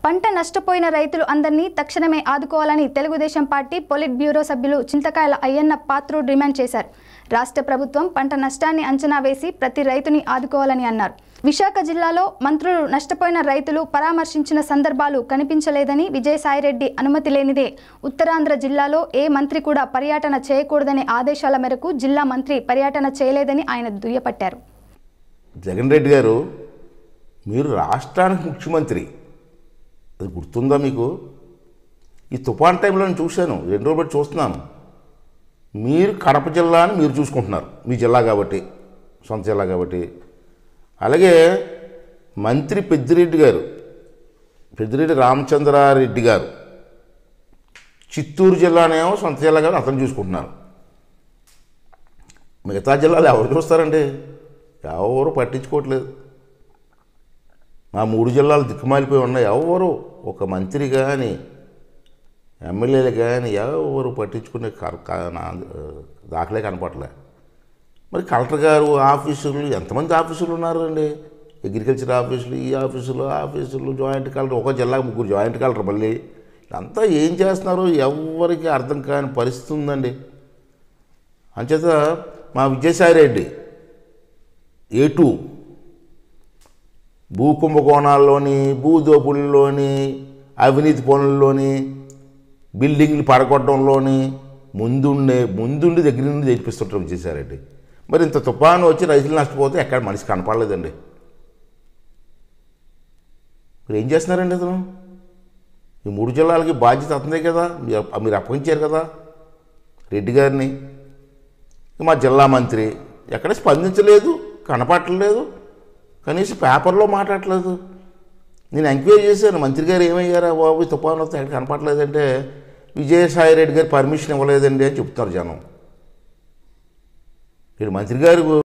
పంట నష్టపోయిన రైతులు అందరినీ తక్షణమే ఆదుకోవాలని తెలుగుదేశం పార్టీ పొలిట్ బ్యూరో సభ్యులు చింతకాయల అయ్యన్న పాత్రు డిమాండ్ చేశారు రాష్ట్ర ప్రభుత్వం పంట నష్టాన్ని అంచనా వేసి ప్రతి రైతుని ఆదుకోవాలని అన్నారు విశాఖ జిల్లాలో మంత్రులు నష్టపోయిన రైతులు పరామర్శించిన సందర్భాలు కనిపించలేదని విజయసాయిరెడ్డి అనుమతి లేనిదే ఉత్తరాంధ్ర జిల్లాలో ఏ మంత్రి కూడా పర్యటన చేయకూడదనే ఆదేశాల మేరకు జిల్లా మంత్రి పర్యటన చేయలేదని ఆయన దుయ్యపట్టారు జగన్ రెడ్డి గారు మీరు రాష్ట్రానికి ముఖ్యమంత్రి అది గుర్తుందా మీకు ఈ తుఫాన్ టైంలో నేను చూశాను రెండు రోజులు బట్టి చూస్తున్నాను మీరు కడప జిల్లాని మీరు చూసుకుంటున్నారు మీ జిల్లా కాబట్టి సొంత జిల్లా కాబట్టి అలాగే మంత్రి పెద్దిరెడ్డి గారు పెద్దిరెడ్డి రామచంద్రారెడ్డి గారు చిత్తూరు జిల్లానేమో సొంత జిల్లా కాబట్టి అతను చూసుకుంటున్నారు మిగతా జిల్లాలు ఎవరు చూస్తారండి ఎవరు పట్టించుకోవట్లేదు మా మూడు జిల్లాలు దిక్కుమాలిపోయి ఉన్నాయి ఎవరు ఒక మంత్రి కానీ ఎమ్మెల్యేలు కానీ ఎవరు పట్టించుకునే కర- క- నా- దాఖలే కనపడలే మరి కలెక్టర్ గారు ఆఫీసులు ఎంతమంది ఆఫీసులు ఉన్నారండి అగ్రికల్చర్ ఆఫీసులు ఈ ఆఫీసులు ఆ ఆఫీసులు జాయింట్ కలెక్టర్ ఒక జిల్లాకు ముగ్గురు జాయింట్ కలెక్టర్ మళ్ళీ అంతా ఏం చేస్తున్నారు ఎవరికి అర్థం కాని పరిస్థితి ఉందండి అంచేత మా విజయసాయి రెడ్డి ఏ టూ భూ కుంభకోణాల్లోని భూదోపుల్లోని అవినీతి పనుల్లోని బిల్డింగ్లు పడగొట్టడంలోని ముందుండే ముందుండి దగ్గర నుండి తెప్పిస్తుంటారు విజయసాయిరెడ్డి మరి ఇంత తుఫాను వచ్చి రైతులు నష్టపోతే ఎక్కడ మనిషి కనపడలేదండి మీరు ఏం చేస్తున్నారండి అతను ఈ మూడు జిల్లాలకి బాధ్యత అతనే కదా మీరు మీరు అప్పగించారు కదా రెడ్డి గారిని మా జిల్లా మంత్రి ఎక్కడ స్పందించలేదు కనపట్టలేదు కనీసం పేపర్లో మాట్లాడలేదు నేను ఎంక్వైరీ చేశాను మంత్రి గారు ఏమయ్యారా బాబు ఈ తుఫాను వస్తే ఎక్కడ కనపడలేదంటే విజయసాయి రెడ్డి గారు పర్మిషన్ ఇవ్వలేదండి అని చెప్తున్నారు జనం వీడు మంత్రి గారు